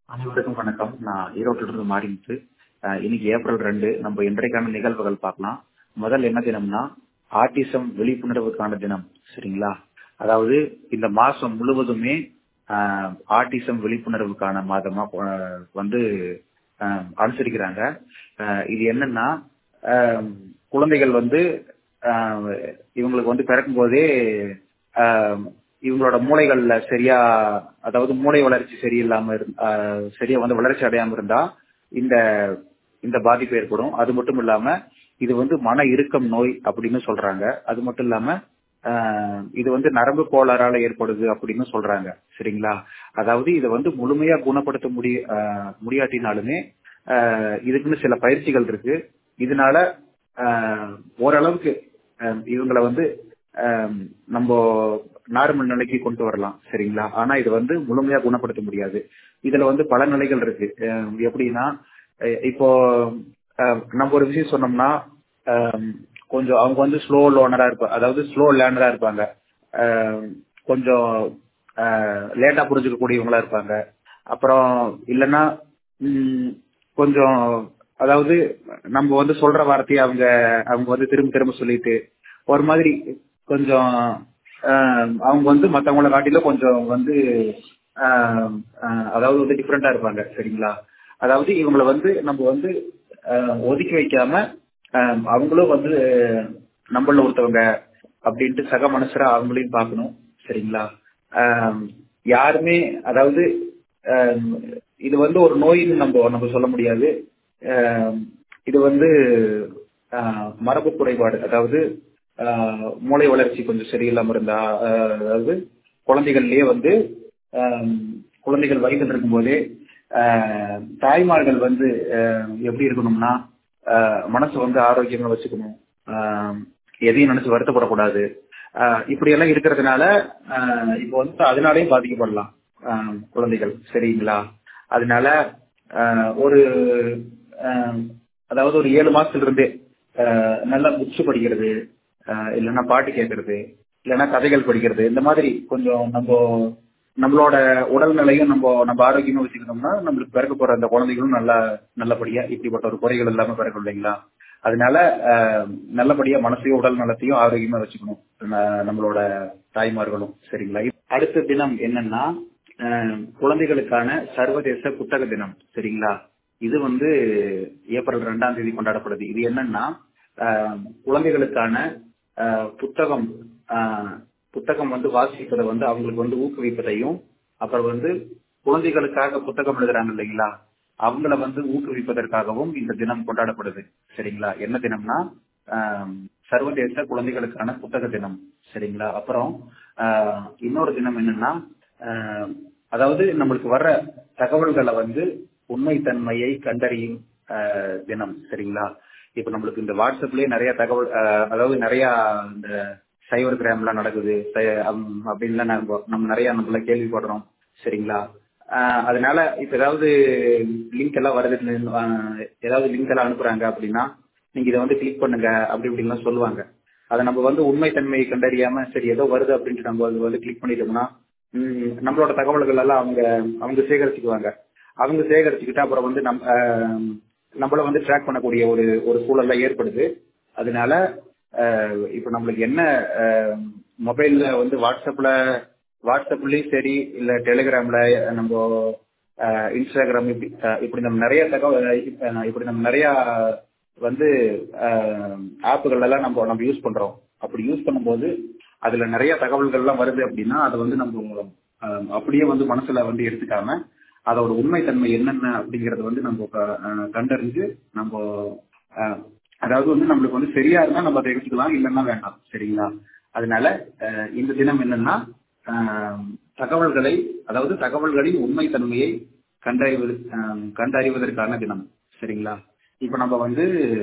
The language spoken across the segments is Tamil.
அனைவருக்கும் வணக்கம் நான் ஈரோட்டில இருந்து மாறிமுத்து அஹ் இன்னைக்கு ஏப்ரல் ரெண்டு நம்ம இன்றைக்கான நிகழ்வுகள் பார்க்கலாம் முதல் என்ன தினம்னா ஆட்டிசம் விழிப்புணர்வுக்கான தினம் சரிங்களா அதாவது இந்த மாசம் முழுவதுமே அஹ், ஆட்டிசம் விழிப்புணர்வுக்கான மாதமா அஹ், வந்து அஹ், அனுசரிக்கிறாங்க அஹ், இது என்னன்னா அஹ், குழந்தைகள் வந்து அஹ், இவங்களுக்கு வந்து பிறக்கும் போதே ஆஹ் இவங்களோட மூளைகள்ல சரியா அதாவது மூளை வளர்ச்சி சரியில்லாம இருந்- ஆஹ் சரியா வந்து வளர்ச்சி அடையாம இருந்தா இந்த இந்த பாதிப்பு ஏற்படும் அது மட்டும் இல்லாம இது வந்து மன இறுக்கம் நோய் அப்படின்னு சொல்றாங்க அது மட்டும் இல்லாம ஆஹ் இது வந்து நரம்பு கோளாறால ஏற்படுது அப்படின்னு சொல்றாங்க சரிங்களா அதாவது இதை வந்து முழுமையா குணப்படுத்த முடிய ஆஹ் முடியாட்டினாலுமே ஆஹ் இதுக்குன்னு சில பயிற்சிகள் இருக்கு இதனால ஆஹ் ஓரளவுக்கு ஆஹ் இவங்களை வந்து ஆஹ் நம்ம நார்மல் நிலைக்கு கொண்டு வரலாம் சரிங்களா ஆனா இது வந்து முழுமையா குணப்படுத்த முடியாது இதுல வந்து பல நிலைகள் இருக்கு ஆஹ் எப்படின்னா அஹ் இப்போ ஆஹ் நம்ம ஒரு விஷயம் சொன்னோம்னா ஆஹ் கொஞ்சம் அவங்க வந்து ஸ்லோ லேர்னரா இருப்பாங்க அதாவது ஸ்லோ லேர்னரா இருப்பாங்க ஆஹ் கொஞ்சம் லேட்டா புரிஞ்சுக்க கூடியவங்களா இருப்பாங்க அப்புறம் இல்லைன்னா ம், கொஞ்சம் அதாவது நம்ம வந்து சொல்ற வார்த்தையை அவங்க அவங்க வந்து திரும்ப திரும்ப சொல்லிட்டு ஒரு மாதிரி கொஞ்சம் ஆஹ், அவங்க வந்து மத்தவங்கள காட்டிலும் கொஞ்சம் வந்து ஆஹ், ஆஹ், அதாவது வந்து டிஃப்ரெண்டா இருப்பாங்க சரிங்களா அதாவது இவங்கள வந்து நம்ம வந்து ஆஹ், ஒதுக்கி வைக்காம ஆஹ், அவங்களும் வந்து நம்மள ஒருத்தவங்க அப்படின்ட்டு சக மனுஷரா அவங்களையும் பார்க்கணும் சரிங்களா ஆஹ், யாருமே அதாவது ஆஹ், இது வந்து ஒரு நோயின்னு நம்ம நம்ம சொல்ல முடியாது ஆஹ், இது வந்து ஆஹ், மரபு குறைபாடு அதாவது ஆஹ், மூளை வளர்ச்சி கொஞ்சம் சரியில்லாம இருந்தா ஆஹ், அதாவது குழந்தைகள்லயே வந்து ஆஹ், குழந்தைகள் வயதில் இருக்கும்போதே ஆஹ், தாய்மார்கள் வந்து ஆஹ், எப்படி இருக்கணும்னா ஆஹ், மனசு வந்து ஆரோக்கியமா வச்சுக்கணும் ஆஹ், எதையும் நினைச்சு வருத்தப்படக்கூடாது ஆஹ், இப்படி எல்லாம் இருக்கிறதுனால ஆஹ், இப்போ வந்து அதனாலேயும் பாதிக்கப்படலாம் ஆஹ், குழந்தைகள் சரிங்களா அதனால ஆஹ், ஒரு ஆஹ், அதாவது ஒரு ஏழு மாசத்துல இருந்தே ஆஹ், நல்லா புக்ஸ் படிக்கிறது ஆஹ், இல்லைன்னா பாட்டு கேட்கறது இல்லைன்னா கதைகள் படிக்கிறது இந்த மாதிரி கொஞ்சம் நம்ம நம்மளோட உடல்நிலையும் நம்ம நம்ம ஆரோக்கியமா வச்சுக்கணும்னா நம்மளுக்கு பிறக்க போற அந்த குழந்தைகளும் நல்லா நல்லபடியா இப்படிப்பட்ட ஒரு குறைகள் இல்லாம பிறக்கும் இல்லைங்களா அதனால ஆஹ், நல்லபடியா மனசையும் உடல் நலத்தையும் ஆரோக்கியமா வச்சுக்கணும் ந- நம்மளோட தாய்மார்களும் சரிங்களா அடுத்த தினம் என்னன்னா ஆஹ், குழந்தைகளுக்கான சர்வதேச புத்தக தினம் சரிங்களா இது வந்து ஏப்ரல் ரெண்டாம் தேதி கொண்டாடப்படுது இது என்னன்னா ஆஹ், குழந்தைகளுக்கான ஆஹ், புத்தகம் ஆஹ், புத்தகம் வந்து வாசிப்பதை வந்து அவங்களுக்கு வந்து ஊக்குவிப்பதையும் அப்புறம் வந்து குழந்தைகளுக்காக புத்தகம் எழுதுறாங்க இல்லைங்களா அவங்கள வந்து ஊக்குவிப்பதற்காகவும் இந்த தினம் கொண்டாடப்படுது சரிங்களா என்ன தினம்னா ஆஹ், சர்வதேச குழந்தைகளுக்கான புத்தக தினம் சரிங்களா அப்புறம் ஆஹ், இன்னொரு தினம் என்னன்னா ஆஹ், அதாவது நம்மளுக்கு வர்ற தகவல்களை வந்து உண்மைத்தன்மையை கண்டறியும் ஆஹ், தினம் சரிங்களா இப்ப நம்மளுக்கு இந்த வாட்ஸ்அப்லயே நிறைய தகவல் ஆஹ், அதாவது நிறைய இந்த சைபர் கிரைம்லாம் நடக்குது சை- அம், அப்படின்லாம் நம்ம நம்ம நிறைய நம்மள கேள்விப்படுறோம் சரிங்களா ஆஹ், அதனால இப்ப ஏதாவது லிங்க் எல்லாம் வருது ஆஹ், ஏதாவது லிங்க் எல்லாம் அனுப்புறாங்க அப்படின்னா நீங்க இதை வந்து கிளிக் பண்ணுங்க அப்படி இப்படின்லாம் சொல்லுவாங்க அதை நம்ம வந்து உண்மைத்தன்மையை கண்டறியாம சரி ஏதோ வருது அப்படின்ட்டு நம்ம அது வந்து கிளிக் பண்ணிட்டோம்னா ம், நம்மளோட தகவல்கள் எல்லாம் அவங்க அவங்க சேகரிச்சுக்குவாங்க அவங்க சேகரிச்சுக்கிட்டு அப்புறம் வந்து நம் ஆஹ், நம்மள வந்து ட்ராக் பண்ணக்கூடிய ஒரு ஒரு சூழல்ல ஏற்படுது அதனால ஆஹ், இப்ப நம்மளுக்கு என்ன மொபைல்ல வந்து வாட்ஸ்அப்ல வாட்ஸ்அப்லயும் சரி இல்ல டெலிகிராம்ல நம்ம ஆஹ், இன்ஸ்டாகிராம் இப்படி ஆஹ், இப்படி நம்ம நிறைய தகவல் ஆஹ், இப்படி நம்ம நிறைய வந்து ஆப்புகள் எல்லாம் நம்ம நம்ம யூஸ் பண்றோம் அப்படி யூஸ் பண்ணும்போது அதுல நிறைய தகவல்கள் எல்லாம் வருது அப்படின்னா அதை வந்து நம்ம ஆஹ், அப்படியே வந்து மனசுல வந்து எடுத்துக்காம அதோட உண்மைத்தன்மை என்னென்ன அப்படிங்கறத வந்து நம்ம க- ஆஹ், கண்டறிஞ்சு நம்ம ஆஹ், அதாவது வந்து நம்மளுக்கு வந்து சரியா இருந்தா நம்ம அதை எடுத்துக்கலாம் இல்லைன்னா வேண்டாம் சரிங்களா அதனால ஆஹ், இந்த தினம் என்னன்னா ஆஹ், தகவல்களை அதாவது தகவல்களின் உண்மைத்தன்மையை கண்டறிவது ஆஹ், கண்டறிவதற்கான தினம் சரிங்களா இப்ப நம்ம வந்து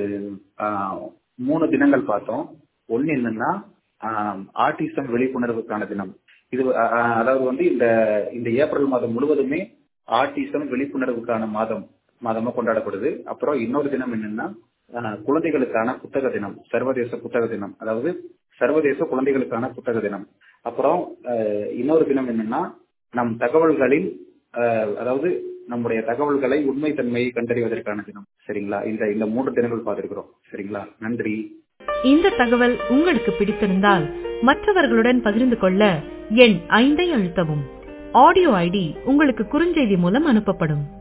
ஆஹ், மூணு தினங்கள் பார்த்தோம் ஒன்னு என்னன்னா ஆஹ், ஆட்டிசம் விழிப்புணர்வுக்கான தினம் இது ஆஹ், ஆஹ், அதாவது வந்து இந்த இந்த ஏப்ரல் மாதம் முழுவதுமே ஆட்டிசம் விழிப்புணர்வுக்கான மாதம் மாதமா கொண்டாடப்படுது அப்புறம் இன்னொரு தினம் என்னன்னா ஆஹ், குழந்தைகளுக்கான புத்தக தினம் சர்வதேச புத்தக தினம் அதாவது சர்வதேச குழந்தைகளுக்கான புத்தக தினம் அப்புறம் ஆஹ், இன்னொரு தினம் என்னன்னா நம் தகவல்களின் ஆஹ், அதாவது நம்முடைய தகவல்களை உண்மை தன்மையை கண்டறிவதற்கான தினம் சரிங்களா இந்த இந்த மூன்று தினங்கள் பார்த்திருக்கிறோம் சரிங்களா நன்றி இந்த தகவல் உங்களுக்கு பிடித்திருந்தால் மற்றவர்களுடன் பகிர்ந்து கொள்ள எண் ஐந்தை அழுத்தவும் ஆடியோ ஐடி உங்களுக்கு குறுஞ்செய்தி மூலம் அனுப்பப்படும்